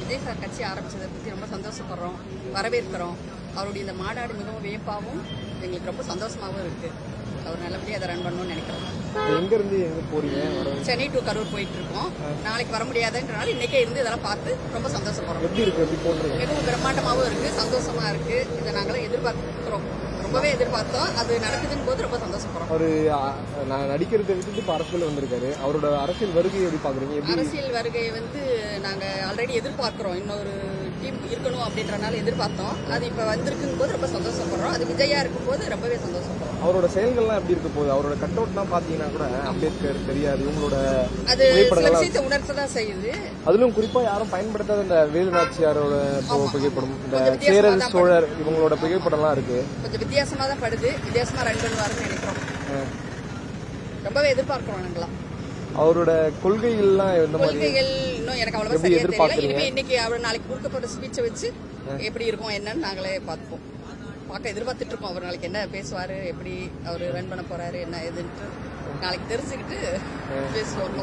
Vijay sir கட்சி ஆரம்பிச்சதை பற்றி ரொம்ப சந்தோஷப்படுறோம் வரவேற்கிறோம் அவருடைய இந்த மாநாடு மிகவும் வியப்பாகவும் எங்களுக்கு ரொம்ப சந்தோஷமாகவும் இருக்கு அவர் நல்லபடியாக அதை ரன் பண்ணணும்னு நினைக்கிறோம் எங்க இருந்து எங்க போறீங்க வர சென்னை டு கரூர் போயிட்டு இருக்கோம் நாளைக்கு வர முடியாதுன்றனால இன்னைக்கே இருந்து இதெல்லாம் பார்த்து ரொம்ப சந்தோஷப்படுறோம் எப்படி இருக்கு எப்படி போடுறீங்க மிகவும் பிரம்மாண்டமாகவும் இருக்கு சந்தோஷமா இருக்கு இதை நாங்களும் எதிர்பார்க்கிறோம் ரொம்பவே எதிர்பார்த்தோம் அது நடக்குதுன்னு போது ரொம்ப சந்தோஷப்படுறோம் அவரு ஆ, நான் நடிக்கிறதை விட்டுட்டு இப்ப அரசியல் வந்திருக்காரு அவரோட அரசியல் வருகை எப்படி பாக்குறீங்க எப்படி அரசியல் வருகையை வந்து நாங்க ஆல்ரெடி எதிர்பார்க்கிறோம் இன்னொரு டீம் இருக்கணும் அப்படின்றனால எதிர்பார்த்தோம் அது இப்ப வந்திருக்கும் போது ரொம்ப சந்தோஷப்படுறோம் அது விஜயா இருக்கும் போது ரொம்பவே சந்தோஷப்படுறோம் அவரோட செயல்கள்லாம் எப்படி இருக்க போகுது அவரோட கட் அவுட்லாம் பாத்தீங்கன்னா கூட அம்பேத்கர் பெரியார் இவங்களோட அது சில புகைப்படங்கள்லாம் விஷயத்தை உணர்த்த தான் செய்யுது அதிலும் குறிப்பா யாரும் பயன்படுத்தாத இந்த வேலுநாச்சியாரோட பு- புகைப்படம் இந்த கொஞ்சம் வித்தியாசமா சேரர் தான் சோழர் இவங்களோட புகைப்படம்லாம் இருக்கு கொஞ்சம் வித்தியாசமா தான் படுது வித்தியாசமா ரன் பண்ணுவாருன்னு நினைக்கிறோம் அஹ், ரொம்பவே எதிர்பார்க்கிறோம் நாங்களாம் அவரோட கொள்கைகள்லாம் எந்த மாதிரி கொள்கைகள் இன்னும் எனக்கு அவ்வளவா எப்படி சரியா தெரியல எதிர்பார்க்கறீங்க? இனிமே இன்னைக்கு அவர் நாளைக்கு கொடுக்க போற ஸ்பீச்சை வச்சு எப்படி இருக்கும் என்னன்னு நாங்களே பார்ப்போம் பார்க்க எதிர்பார்த்துட்டு இருக்கோம் அவர் நாளைக்கு என்ன பேசுவாரு எப்படி அவர் ரன் பண்ண போறாரு என்ன ஏதுன்ட்டு நாளைக்கு தெரிஞ்சுக்கிட்டு பேசுவோம்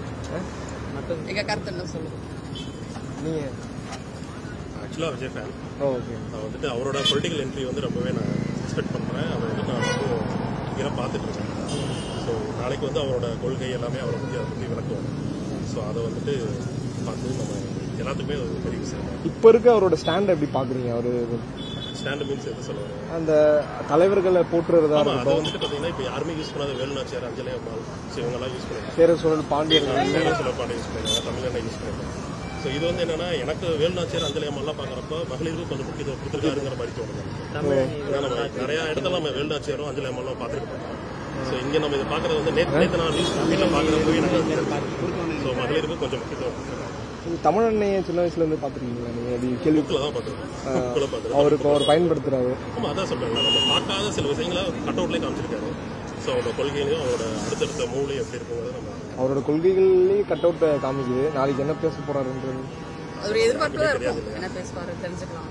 எங்க கருத்து என்ன சொல்லுவோம் நீங்க ஆக்சுவலாக விஜய் ஃபேன் ஓகே நான் வந்துட்டு அவரோட பொலிட்டிக்கல் என்ட்ரி வந்து ரொம்பவே நான் எக்ஸ்பெக்ட் பண்ணுறேன் அதை வந்து நான் ரொம்ப கிராக பார்த்துட்டு இருக்கேன் ஸோ நாளைக்கு வந்து அவரோட கொள்கை எல்லாமே அவரை பற்றி அதை பற்றி விளக்குவாங்க ஸோ அதை வந்துட்டு பார்த்து நம்ம எல்லாத்துக்குமே அது ஒரு பெரிய விஷயம் இப்ப இருக்க அவரோட ஸ்டாண்ட் எப்படி பாக்குறீங்க அவரு ஸ்டாண்டு மீன்ஸ் எது சொல்லுவாங்க அந்த தலைவர்களை போற்றுறதா ஆமாம் அதை இருக்கட்டும் வந்துட்டு பார்த்தீங்கன்னா இப்போ யாருமே யூஸ் பண்ணாத வேலுநாச்சியார் அஞ்சலி அம்மாள் ஸோ இவங்கெல்லாம் யூஸ் பண்ணிருக்காங்க சேரர் சோழர் பாண்டியர்கள் வேலை சொல்ல பாண்டே யூஸ் பண்ணிருக்காங்க தமிழனை யூஸ் பண்ணிருக்காங்க ஸோ இது வந்து என்னன்னா எனக்கு வேலுநாச்சியார் அஞ்சலி அம்மாலாம் பார்க்குறப்ப மகளிருக்கு கொஞ்சம் முக்கியத்துவம் கொடுத்துருக்காருங்கிற மாதிரி தோணுது ஏன்னா நம்ம நிறைய இடத்துல நம்ம வேலுநாச்சியாரும் அஞ்சலி அம்மாலாம் பார்த்துருக்கோம் ஸோ இங்கே நம்ம இதை பார்க்குறது வந்து நேற்று நேற்று நான் நியூஸ் வீட்டில் பார்க்குறப்போ எனக்கு ஸோ மகளிருக்கு கொஞ்சம் முக்கியத்துவம் கொடுத்துருக்காங்க நீங்க தமிழ் அண்ணையை சின்ன வயசுல இருந்து பாத்துருக்கீங்களா நீங்க எப்படி கேள்வி புக்கில் தான் பார்த்துருக்கோம் புக்கில் பார்த்துருக்கோம் அவருக்கு அவர் பயன்படுத்துறாரு ஆமாம் அதான் சொல்கிறேன் நம்ம பார்க்காத சில விஷயங்களை கட் அவுட்லேயே காமிச்சிருக்காரு ஸோ அவரோட கொள்கையிலையும் அவரோட அடுத்தடுத்த மூலையும் எப்படி இருக்குங்கிறத நம்ம அவரோட கொள்கைகள்லயே கட் அவுட் காமிக்குது நாளைக்கு என்ன பேச போறாருன்றது அவர் எதிர்பார்ப்பு தான் இருக்கும் என்ன பேசுவாரு தெரிஞ்சுக்கலாம்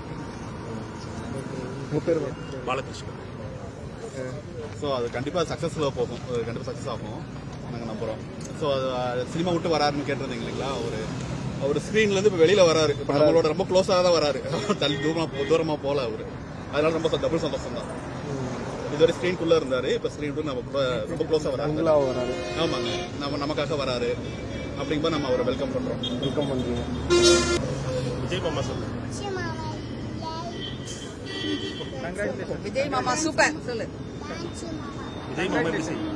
உங்க பேர் பாலகிருஷ்ணன் ஸோ அது கண்டிப்பாக சக்ஸஸ்ஃபுல்லாக போகும் அது கண்டிப்பாக சக்ஸஸ் ஆகும் நாங்கள் நம்புகிறோம் ஸோ அது சினிமா விட்டு வராருன்னு கேட்டிருந்தீங்க இல்லைங்களா அவர் அவர் ஸ்க்ரீன்லேருந்து இப்போ வெளியில் வராரு இப்போ நம்மளோட ரொம்ப க்ளோஸாக தான் வராரு தள்ளி தூரமாக தூரமாக போகல அவர் அதனால ரொம்ப டபுள் சந்தோஷம் தான் இதுவரை ஸ்க்ரீனுக்குள்ளே இருந்தார் இப்போ ஸ்க்ரீன் விட்டு நம்ம கூட ரொம்ப க்ளோஸாக வராரு உங்களா வராரு ஆமாங்க நம்ம நமக்காக வராரு அப்படிங்கும்போது நம்ம அவரை வெல்கம் பண்ணுறோம் வெல்கம் பண்றீங்க விஜய் மாமா சொல்லுங்க விஜய் மாமா சூப்பர் சொல்லு விஜய் மாமா எப்படி செய்யும்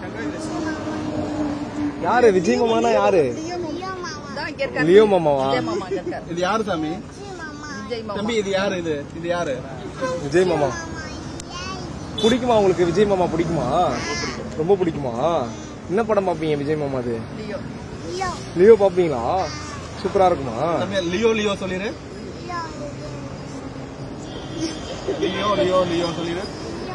யாரு விஜய் மாமானா யாரு தான் இங்க இருக்காரு லியோ மாமாவா விஜய் மாமா இங்க இருக்காரு இது யாரு சாமி விஜய் மாமா தம்பி இது யாரு இது இது யாரு விஜய் மாமா பிடிக்குமா உங்களுக்கு விஜய் மாமா பிடிக்குமா ரொம்ப பிடிக்குமா என்ன படம் பாப்பீங்க விஜய் மாமா அது லியோ லியோ பாப்பீங்களா சூப்பரா இருக்குமா தம்பி லியோ லியோ சொல்லிடு லியோ லியோ லியோ சொல்லிடு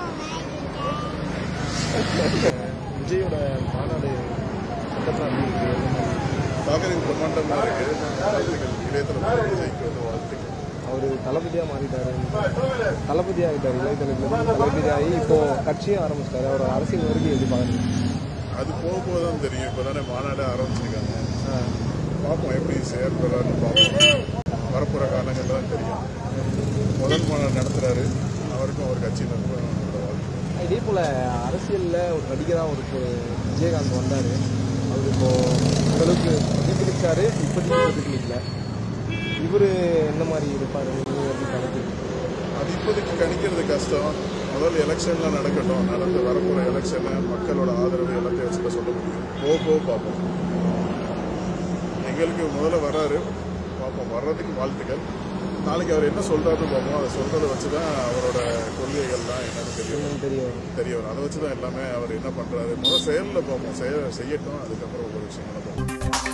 விஜயோட மாநாடு சட்டத்தில் எப்படி இருக்கு பார்க்கறதுக்கு பிரம்மாண்டமாக இருக்கு வாழ்த்துக்கள் இளையதளபதி விஜய்க்கு வந்து வாழ்த்துக்கள் அவரு தளபதியா மாறிட்டாரு தளபதி ஆகிட்டாரு இளையதளபதி தளபதி ஆகி இப்போ கட்சியும் ஆரம்பிச்சிட்டாரு அவர் அரசியல் வரைக்கும் எப்படி பாருங்க அது போக போக தான் தெரியும் இப்போ தானே மாநாடு ஆரம்பிச்சிருக்காங்க பார்ப்போம் எப்படி செயற்படுறாருன்னு பார்ப்போம் வரப்போகிற காலங்களில் தான் தெரியும் முதல் மாநாடு நடத்துறாரு அவருக்கும் அவர் கட்சியில் இருக்கிற வாழ்த்துக்கள் இதே போல அரசியல்ல ஒரு நடிகரா ஒரு விஜயகாந்த் வந்தாரு அவர் இப்போ அந்த அளவுக்கு பிரதிபலிச்சாரு இப்போதைக்கு பிரதிபலிக்கல இவரு எந்த மாதிரி இருப்பாரு நீங்க எப்படி கணக்கு அது இப்போதைக்கு கணிக்கிறது கஷ்டம் முதல் எலெக்ஷன்லாம் நடக்கட்டும் நடந்து வரப்போகிற எலெக்ஷனு மக்களோட ஆதரவு எல்லாத்தையும் வச்சு தான் சொல்ல முடியும் போக போக பார்ப்போம் எங்களுக்கு முதல்ல வராரு பார்ப்போம் வர்றதுக்கு வாழ்த்துக்கள் நாளைக்கு அவர் என்ன சொல்றாருன்னு பார்ப்போம் அதை சொல்றதை வச்சு தான் அவரோட கொள்கைகள்லாம் என்னன்னு தெரியும் என்னன்னு தெரிய வரும் தெரிய வரும் அதை வச்சு தான் எல்லாமே அவர் என்ன பண்றாரு முதல் செயலில் பார்ப்போம் செய செய்யட்டும் அதுக்கப்புறம் ஒவ்வொரு விஷயங்களை பார்ப்போம்